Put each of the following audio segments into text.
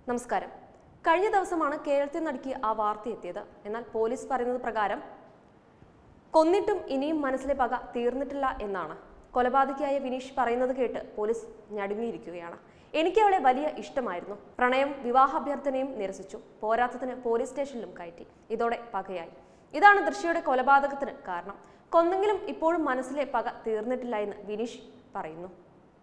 നമസ്കാരം കഴിഞ്ഞ ദിവസമാണ് കേരളത്തിൽ നടുക്കിയ ആ വാർത്ത എത്തിയത് എന്നാൽ പോലീസ് പറയുന്നത് പ്രകാരം കൊന്നിട്ടും ഇനിയും മനസ്സിലെ പക തീർന്നിട്ടില്ല എന്നാണ് കൊലപാതകിയായ വിനീഷ് പറയുന്നത് കേട്ട് പോലീസ് ഞടുങ്ങിയിരിക്കുകയാണ് എനിക്ക് അവളെ വലിയ ഇഷ്ടമായിരുന്നു പ്രണയം വിവാഹാഭ്യർത്ഥനയും നിരസിച്ചു പോരാത്തതിന് പോലീസ് സ്റ്റേഷനിലും കയറ്റി ഇതോടെ പകയായി ഇതാണ് ദൃശ്യയുടെ കൊലപാതകത്തിന് കാരണം കൊന്നെങ്കിലും ഇപ്പോഴും മനസ്സിലെ പക തീർന്നിട്ടില്ല എന്ന് വിനീഷ് പറയുന്നു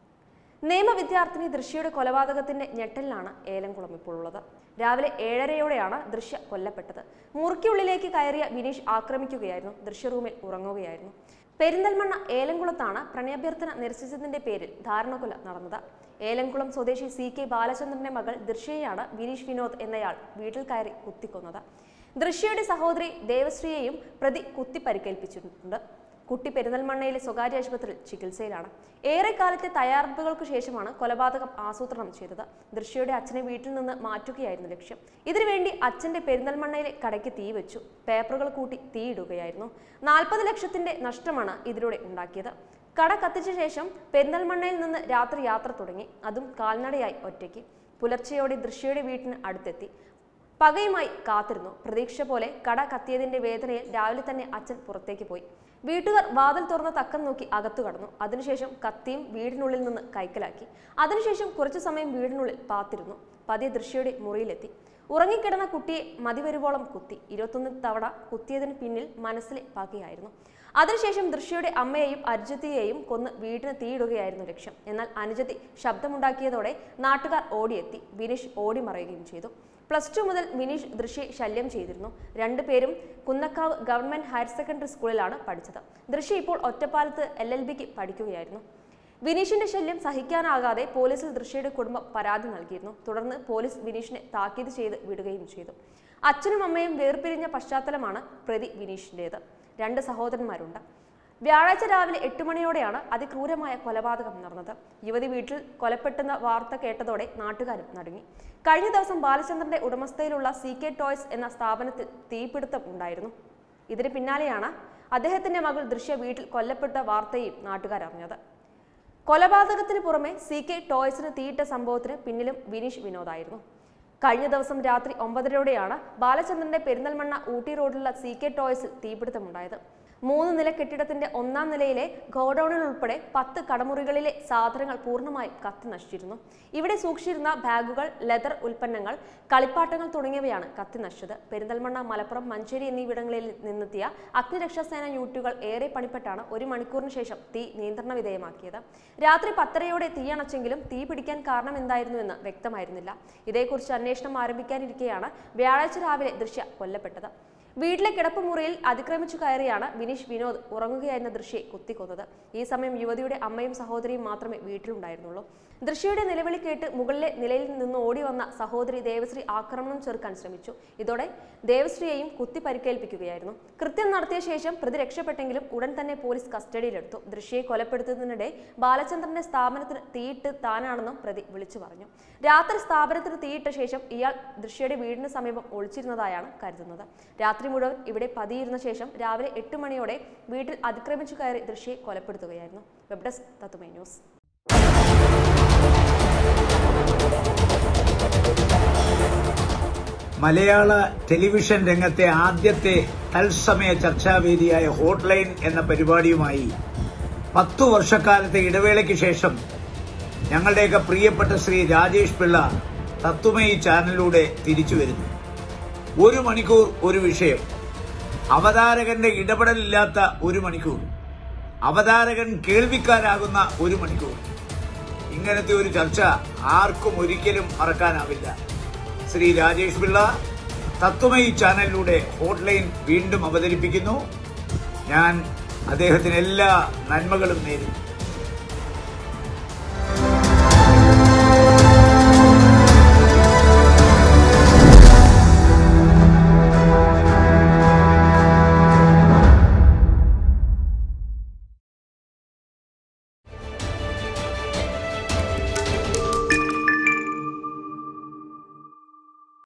നിയമ വിദ്യാർത്ഥിനി ദൃശ്യയുടെ കൊലപാതകത്തിന്റെ ഞെട്ടലിലാണ് ഏലംകുളം ഇപ്പോൾ ഉള്ളത് രാവിലെ ഏഴരയോടെയാണ് ദൃശ്യ കൊല്ലപ്പെട്ടത് മുറിക്കുള്ളിലേക്ക് കയറിയ വിനീഷ് ആക്രമിക്കുകയായിരുന്നു ദൃശ്യ റൂമിൽ ഉറങ്ങുകയായിരുന്നു പെരിന്തൽമണ്ണ ഏലംകുളത്താണ് പ്രണയാഭ്യർത്ഥന നിരസിച്ചതിന്റെ പേരിൽ ധാരണകൊല നടന്നത് ഏലംകുളം സ്വദേശി സി കെ ബാലചന്ദ്രന്റെ മകൾ ദൃശ്യയെയാണ് വിനീഷ് വിനോദ് എന്നയാൾ വീട്ടിൽ കയറി കുത്തിക്കൊന്നത് ദൃശ്യയുടെ സഹോദരി ദേവശ്രീയെയും പ്രതി കുത്തി പരിക്കേൽപ്പിച്ചിട്ടുണ്ട് കുട്ടി പെരിന്തൽമണ്ണയിലെ സ്വകാര്യ ആശുപത്രിയിൽ ചികിത്സയിലാണ് ഏറെക്കാലത്തെ തയ്യാറെടുപ്പുകൾക്ക് ശേഷമാണ് കൊലപാതകം ആസൂത്രണം ചെയ്തത് ദൃശ്യയുടെ അച്ഛനെ വീട്ടിൽ നിന്ന് മാറ്റുകയായിരുന്നു ലക്ഷ്യം ഇതിനുവേണ്ടി അച്ഛന്റെ പെരിന്തൽമണ്ണയിലെ കടയ്ക്ക് തീ വെച്ചു പേപ്പറുകൾ കൂട്ടി തീയിടുകയായിരുന്നു നാൽപ്പത് ലക്ഷത്തിന്റെ നഷ്ടമാണ് ഇതിലൂടെ ഉണ്ടാക്കിയത് കട കത്തിച്ച ശേഷം പെരിന്തൽമണ്ണയിൽ നിന്ന് രാത്രി യാത്ര തുടങ്ങി അതും കാൽനടയായി ഒറ്റയ്ക്ക് പുലർച്ചെയോടെ ദൃശ്യയുടെ വീട്ടിന് അടുത്തെത്തി പകയുമായി കാത്തിരുന്നു പ്രതീക്ഷ പോലെ കട കത്തിയതിന്റെ വേദനയിൽ രാവിലെ തന്നെ അച്ഛൻ പുറത്തേക്ക് പോയി വീട്ടുകാർ വാതിൽ തുറന്ന തക്കം നോക്കി അകത്തു കടന്നു അതിനുശേഷം കത്തിയും വീടിനുള്ളിൽ നിന്ന് കൈക്കലാക്കി അതിനുശേഷം കുറച്ചു സമയം വീടിനുള്ളിൽ പാത്തിരുന്നു പതിയെ ദൃശ്യയുടെ മുറിയിലെത്തി ഉറങ്ങിക്കിടന്ന കുട്ടിയെ മതിവരുവോളം കുത്തി ഇരുപത്തൊന്ന് തവണ കുത്തിയതിന് പിന്നിൽ മനസ്സിലെ പകയായിരുന്നു അതിനുശേഷം ദൃശ്യയുടെ അമ്മയെയും അനുജത്തിയെയും കൊന്ന് വീടിന് തീയിടുകയായിരുന്നു ലക്ഷ്യം എന്നാൽ അനുജത്തി ശബ്ദമുണ്ടാക്കിയതോടെ നാട്ടുകാർ ഓടിയെത്തി വിനീഷ് ഓടി മറയുകയും ചെയ്തു പ്ലസ് ടു മുതൽ വിനീഷ് ദൃശ്യെ ശല്യം ചെയ്തിരുന്നു രണ്ടുപേരും കുന്നക്കാവ് ഗവൺമെന്റ് ഹയർ സെക്കൻഡറി സ്കൂളിലാണ് പഠിച്ചത് ദൃശ്യ ഇപ്പോൾ ഒറ്റപ്പാലത്ത് എൽ എൽ ബിക്ക് പഠിക്കുകയായിരുന്നു വിനീഷിന്റെ ശല്യം സഹിക്കാനാകാതെ പോലീസിൽ ദൃശ്യയുടെ കുടുംബം പരാതി നൽകിയിരുന്നു തുടർന്ന് പോലീസ് വിനീഷിനെ താക്കീത് ചെയ്ത് വിടുകയും ചെയ്തു അച്ഛനും അമ്മയും വേർപിരിഞ്ഞ പശ്ചാത്തലമാണ് പ്രതി വിനീഷിന്റേത് രണ്ട് സഹോദരന്മാരുണ്ട് വ്യാഴാഴ്ച രാവിലെ എട്ട് മണിയോടെയാണ് അതിക്രൂരമായ കൊലപാതകം നടന്നത് യുവതി വീട്ടിൽ കൊലപ്പെട്ടെന്ന വാർത്ത കേട്ടതോടെ നാട്ടുകാരും നടുങ്ങി കഴിഞ്ഞ ദിവസം ബാലചന്ദ്രന്റെ ഉടമസ്ഥയിലുള്ള സി കെ ടോയ്സ് എന്ന സ്ഥാപനത്തിൽ തീപിടുത്തം ഉണ്ടായിരുന്നു ഇതിന് പിന്നാലെയാണ് അദ്ദേഹത്തിന്റെ മകൾ ദൃശ്യ വീട്ടിൽ കൊല്ലപ്പെട്ട വാർത്തയും നാട്ടുകാർ അറിഞ്ഞത് കൊലപാതകത്തിന് പുറമെ സി കെ ടോയ്സിന് തീയിട്ട സംഭവത്തിന് പിന്നിലും വിനീഷ് വിനോദായിരുന്നു കഴിഞ്ഞ ദിവസം രാത്രി ഒമ്പതരയോടെയാണ് ബാലചന്ദ്രന്റെ പെരിന്തൽമണ്ണ ഊട്ടി റോഡിലുള്ള സി കെ ടോയ്സിൽ തീപിടുത്തമുണ്ടായത് മൂന്ന് നില കെട്ടിടത്തിന്റെ ഒന്നാം നിലയിലെ ഗോഡൌണിൽ ഉൾപ്പെടെ പത്ത് കടമുറികളിലെ സാധനങ്ങൾ പൂർണ്ണമായും കത്തി നശിച്ചിരുന്നു ഇവിടെ സൂക്ഷിച്ചിരുന്ന ബാഗുകൾ ലെതർ ഉൽപ്പന്നങ്ങൾ കളിപ്പാട്ടങ്ങൾ തുടങ്ങിയവയാണ് കത്തി നശിച്ചത് പെരിന്തൽമണ്ണ മലപ്പുറം മഞ്ചേരി എന്നിവിടങ്ങളിൽ നിന്നെത്തിയ അഗ്നിരക്ഷാസേന യൂണിറ്റുകൾ ഏറെ പണിപ്പെട്ടാണ് ഒരു മണിക്കൂറിന് ശേഷം തീ നിയന്ത്രണ വിധേയമാക്കിയത് രാത്രി പത്തരയോടെ തീയണച്ചെങ്കിലും തീ പിടിക്കാൻ കാരണം എന്തായിരുന്നു എന്ന് വ്യക്തമായിരുന്നില്ല ഇതേക്കുറിച്ച് അന്വേഷണം ആരംഭിക്കാനിരിക്കെയാണ് വ്യാഴാഴ്ച രാവിലെ ദൃശ്യ കൊല്ലപ്പെട്ടത് വീട്ടിലെ കിടപ്പുമുറിയിൽ അതിക്രമിച്ചു കയറിയാണ് വിനീഷ് വിനോദ് ഉറങ്ങുകയായിരുന്ന ദൃശ്യയെ കുത്തിക്കൊന്നത് ഈ സമയം യുവതിയുടെ അമ്മയും സഹോദരിയും മാത്രമേ വീട്ടിലുണ്ടായിരുന്നുള്ളൂ ദൃശ്യയുടെ നിലവിളി കേട്ട് മുകളിലെ നിലയിൽ നിന്ന് ഓടി വന്ന സഹോദരി ദേവശ്രീ ആക്രമണം ചെറുക്കാൻ ശ്രമിച്ചു ഇതോടെ ദേവശ്രീയെയും കുത്തി പരിക്കേൽപ്പിക്കുകയായിരുന്നു കൃത്യം നടത്തിയ ശേഷം പ്രതി രക്ഷപ്പെട്ടെങ്കിലും ഉടൻ തന്നെ പോലീസ് കസ്റ്റഡിയിലെടുത്തു ദൃശ്യയെ കൊലപ്പെടുത്തുന്നതിനിടെ ബാലചന്ദ്രന്റെ സ്ഥാപനത്തിന് തീയിട്ട് താനാണെന്നും പ്രതി വിളിച്ചു പറഞ്ഞു രാത്രി സ്ഥാപനത്തിന് തീയിട്ട ശേഷം ഇയാൾ ദൃശ്യയുടെ വീടിന് സമീപം ഒളിച്ചിരുന്നതായാണ് കരുതുന്നത് രാത്രി മുഴുവൻ ഇവിടെ പതിയിരുന്ന ശേഷം രാവിലെ എട്ട് മണിയോടെ വീട്ടിൽ അതിക്രമിച്ചു കയറി ദൃശ്യയെ കൊലപ്പെടുത്തുകയായിരുന്നു വെബ് ഡെസ്ക് തത്തുമൈ ന്യൂസ് മലയാള ടെലിവിഷൻ രംഗത്തെ ആദ്യത്തെ തത്സമയ ചർച്ചാവേദിയായ ഹോട്ട്ലൈൻ എന്ന പരിപാടിയുമായി പത്തു വർഷക്കാലത്തെ ഇടവേളയ്ക്ക് ശേഷം ഞങ്ങളുടെയൊക്കെ പ്രിയപ്പെട്ട ശ്രീ രാജേഷ് പിള്ള തത്വമയി ചാനലിലൂടെ തിരിച്ചു വരുന്നു ഒരു മണിക്കൂർ ഒരു വിഷയം അവതാരകന്റെ ഇടപെടലില്ലാത്ത ഒരു മണിക്കൂർ അവതാരകൻ കേൾവിക്കാരാകുന്ന ഒരു മണിക്കൂർ ഇങ്ങനത്തെ ഒരു ചർച്ച ആർക്കും ഒരിക്കലും മറക്കാനാവില്ല ശ്രീ രാജേഷ് പിള്ള തത്വമയി ചാനലിലൂടെ ഹോട്ട്ലൈൻ വീണ്ടും അവതരിപ്പിക്കുന്നു ഞാൻ അദ്ദേഹത്തിന് എല്ലാ നന്മകളും നേരുന്നു